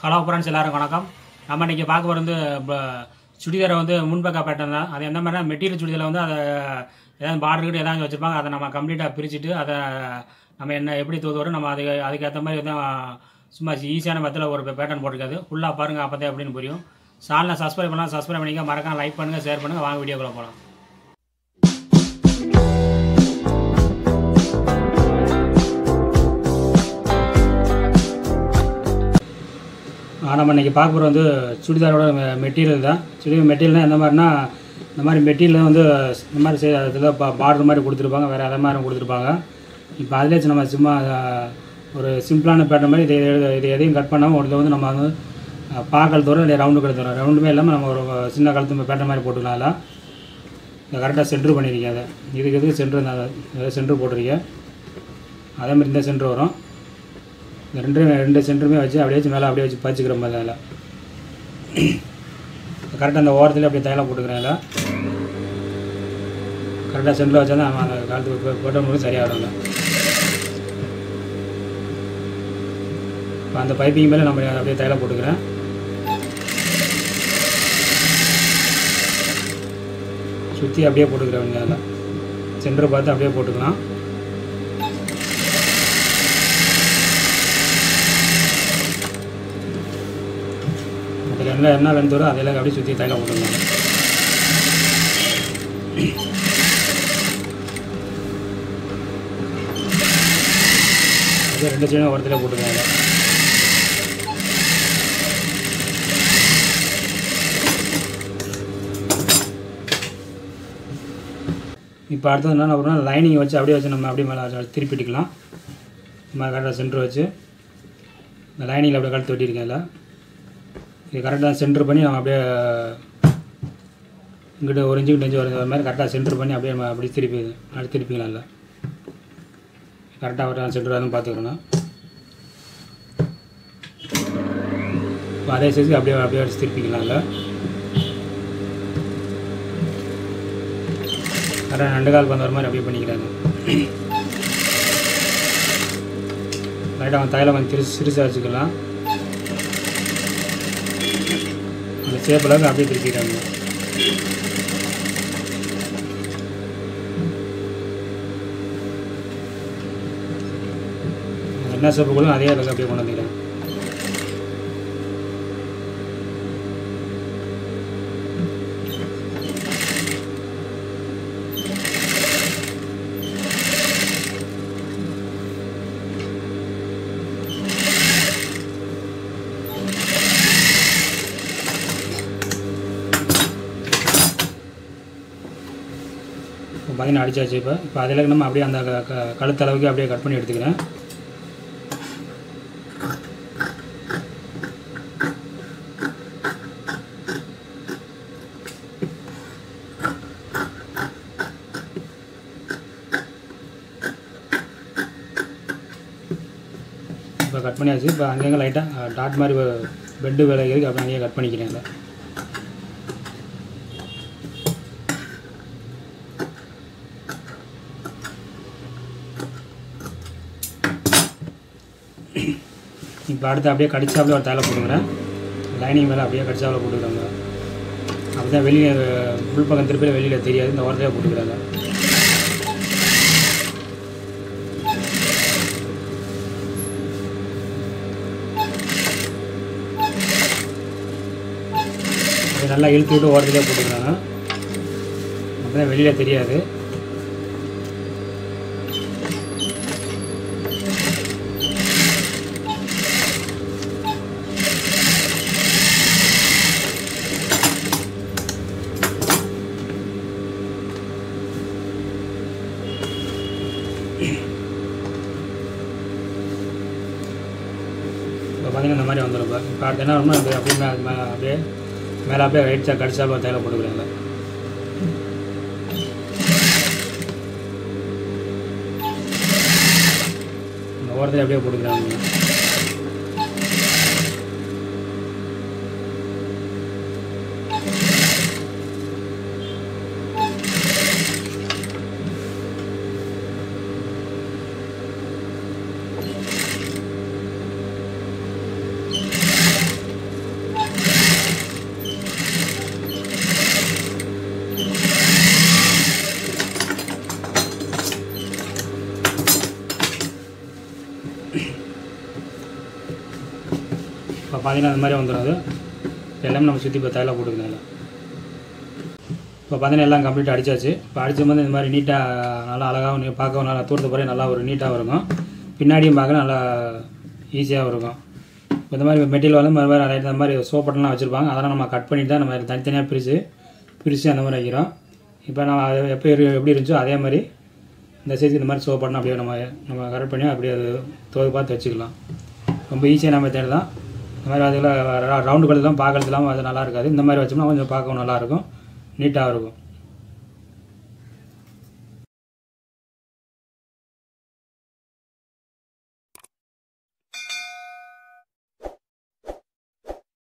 Hello friends எல்லாரும் வணக்கம் நம்ம இன்றைக்கி பார்க்க போகிறது வந்து ப- சுடிதாரை வந்து முன்பக்க பேட்டர்ன் தான் அது எந்த மாதிரினா மெட்டீரியல் சுடிதாரில் வந்து அதை ஏதாவது பார்டர் கிட்ட ஏதாவது வச்சுருப்பாங்க அதை நம்ம கம்ப்ளீட்டாக பிரிச்சுட்டு அதை நம்ம என்ன எப்படி தூது வரும் நம்ம அதுக்கு அதுக்கேற்ற மாதிரி தான் சும்மா ஈஸியான மெத்தில் ஒரு பேட்டர்ன் போட்டிருக்காது ஃபுல்லாக பாருங்கள் அப்போ தான் எப்படின்னு புரியும் சேனலை சப்ஸ்கிரைப் பண்ணலாம் சப்ஸ்கிரைப் பண்ணிக்க மறக்காம லைக் பண்ணுங்கள் ஷேர் பண்ணுங்கள் வாங்க வீடியோக்குள்ளே போகலாம் ஆ, நம்ம இன்றைக்கி பார்க்க போகிறது வந்து சுடிதாரோட மெட்டீரியல் தான் சுடிதார் மெட்டீரியல்னால் எந்த மாதிரினா இந்த மாதிரி மெட்டீரியல் வந்து இந்த மாதிரி செய் இதில் பார்டர் மாதிரி கொடுத்துருப்பாங்க வேறு எதை மாதிரி கொடுத்துருப்பாங்க இப்போ அதிலே நம்ம சும்மா ஆ, ஒரு சிம்பிளான பேட்டர் மாதிரி இது இது- இது எதையும் கட் பண்ணாமல் ஒரு வந்து நம்ம வந்து ஆ, பாக்கல் தூரம் இல்லை ரவுண்டு கழுத்து தூரம் ரவுண்டுமே இல்லாமல் நம்ம ஒரு சின்ன கழுத்து பேட்டர் மாதிரி போட்டுக்கலாம் அதில் இதை கரெக்டாக சென்டர் பண்ணியிருக்கேன் அதை இதுக்கு எதுக்கு சென்டர் சென்டர் போட்டிருக்கேன் அதே மாதிரி இந்த சென்டர் வரும் இந்த ரெண்டு ரெண்டு சென்டருமே வச்சு அப்படியே வச்சு மேலே அப்படியே வச்சு பறிச்சுக்கிற மாதிரி அதில் கரெக்டாக அந்த ஓரத்துலேயே அப்படியே தையலாக போட்டுக்கிறேன் அதில் கரெக்டாக சென்டரில் வச்சா தான் அந்த காலத்துக்கு போட்டவங்களுக்கு சரியாக வரும்ல இப்போ அந்த பைப்பிங் மேலே நம்ம அப்படியே தையலாக போட்டுக்கிறேன் சுற்றி அப்படியே போட்டுக்கிறேன் அதில் சென்டர் பார்த்து அப்படியே போட்டுக்கலாம் அதில் என்ன என்ன லென்த் வரும் அதில் அப்படியே சுற்றி தையலாக போட்டுக்கலாம் அது ரெண்டு சைடும் ஒருத்தர போட்டுக்கோங்க இப்போ அடுத்தது என்ன பண்ணணும் லைனிங் வச்சு அப்படியே வச்சு நம்ம அப்படியே மேலே வச்சு திருப்பிட்டுக்கலாம் நம்ம கரெக்டாக சென்டர் வச்சு இந்த லைனிங்கில் அப்படியே கழுத்து வெட்டியிருக்கேன் இல்லை இது கரெக்டாக சென்டர் பண்ணி நம்ம அப்படியே இங்கிட்ட ஒரு இன்ச்சு இன்ச்சு வர மாதிரி கரெக்டாக சென்டர் பண்ணி அப்படியே நம்ம அப்படி திருப்பி அப்படி திருப்பிக்கலாம் இல்லை கரெக்டாக வர சென்டர் அதுவும் பார்த்துக்கணும் இப்போ அதே சைஸுக்கு அப்படியே அப்படியே அடிச்சு திருப்பிக்கலாம் இல்லை கரெக்டாக ரெண்டு கால் வந்த மாதிரி அப்படியே பண்ணிக்கிறாங்க லைட்டாக அவன் தையலை கொஞ்சம் திரு சிறுசாக வச்சுக்கலாம் அந்த சேப்பில் அப்படியே திருப்பிக்கிறாங்க என்ன சேப்பு கூட அதே அளவுக்கு அப்படியே கொண்டு வந்துக்கிறேன் இப்போ பார்த்தீங்கன்னா அடிச்சாச்சு இப்போ இப்போ அதில் நம்ம அப்படியே அந்த க- க- கழுத்தளவுக்கு அப்படியே கட் பண்ணி எடுத்துக்கிறேன் இப்போ கட் பண்ணியாச்சு இப்போ அங்கங்கே லைட்டாக டாட் மாதிரி பெட்டு வேலை இருக்கு அப்படி அங்கேயே கட் பண்ணிக்கிறேன் இதை. இப்போ அடுத்து அப்படியே கடிச்சாப்புல ஒரு தையலை போட்டுக்கிறேன் லைனிங் மேலே அப்படியே கடிச்சாப்புல போட்டுக்கிறாங்க அப்போ தான் வெளியே உள்பக்கம் திருப்பியில் வெளியில் தெரியாது இந்த ஓரத்தையே போட்டுக்கிறாங்க அது நல்லா இழுத்து விட்டு ஓரத்துலேயே போட்டுக்கிறாங்க அப்போ தான் வெளியில் தெரியாது இப்போ பார்த்தீங்கன்னா இந்த மாதிரி வந்துடும் இப்போ இப்போ அடுத்து என்ன பண்ணணும் அது அப்படியே மே- மே- அப்படியே மேலே அப்படியே ரைட் சைட் கடிச்சாலும் தையலை போட்டுக்கிறேன் இந்த ஓரத்தில் அப்படியே போட்டுக்கிறாங்க இப்போ பார்த்தீங்கன்னா அந்த மாதிரி வந்துடும் அது இப்போ எல்லாமே நம்ம சுற்றி இப்போ தையலாக போட்டுக்கணும் எல்லாம் இப்போ பார்த்தீங்கன்னா எல்லாம் கம்ப்ளீட் அடிச்சாச்சு இப்போ அடிச்சும் போது இந்த மாதிரி நீட்டாக நல்லா அழகாகவும் நீ பார்க்கவும் நல்லா தூரத்து பிறகு நல்லா ஒரு நீட்டாக இருக்கும் பின்னாடியும் பார்க்க நல்லா ஈஸியாக இருக்கும் இப்போ இந்த மாதிரி மெட்டீரியல் வந்து மாதிரி நிறைய இந்த மாதிரி சோப்பட்டெல்லாம் வச்சுருப்பாங்க அதெல்லாம் நம்ம கட் பண்ணிட்டு தான் நம்ம தனித்தனியாக பிரித்து பிரித்து அந்த மாதிரி வைக்கிறோம் இப்போ நம்ம அது எப்போ இரு- எப்படி இருந்துச்சோ அதே மாதிரி இந்த சைஸ்க்கு இந்த மாதிரி சோப்பட்டணும் அப்படியே நம்ம நம்ம கரெக்ட் பண்ணி அப்படியே அது தோது பார்த்து வச்சுக்கலாம் ரொம்ப ஈஸியாக நம்ம தேடி தான் இந்த மாதிரி அதில் ரவுண்டு கழுதுலாம் பார்க்கறதுலாம் அது நல்லா இருக்காது இந்த மாதிரி வச்சோம்னா கொஞ்சம் பார்க்கவும் நல்லாயிருக்கும் நீட்டாக இருக்கும்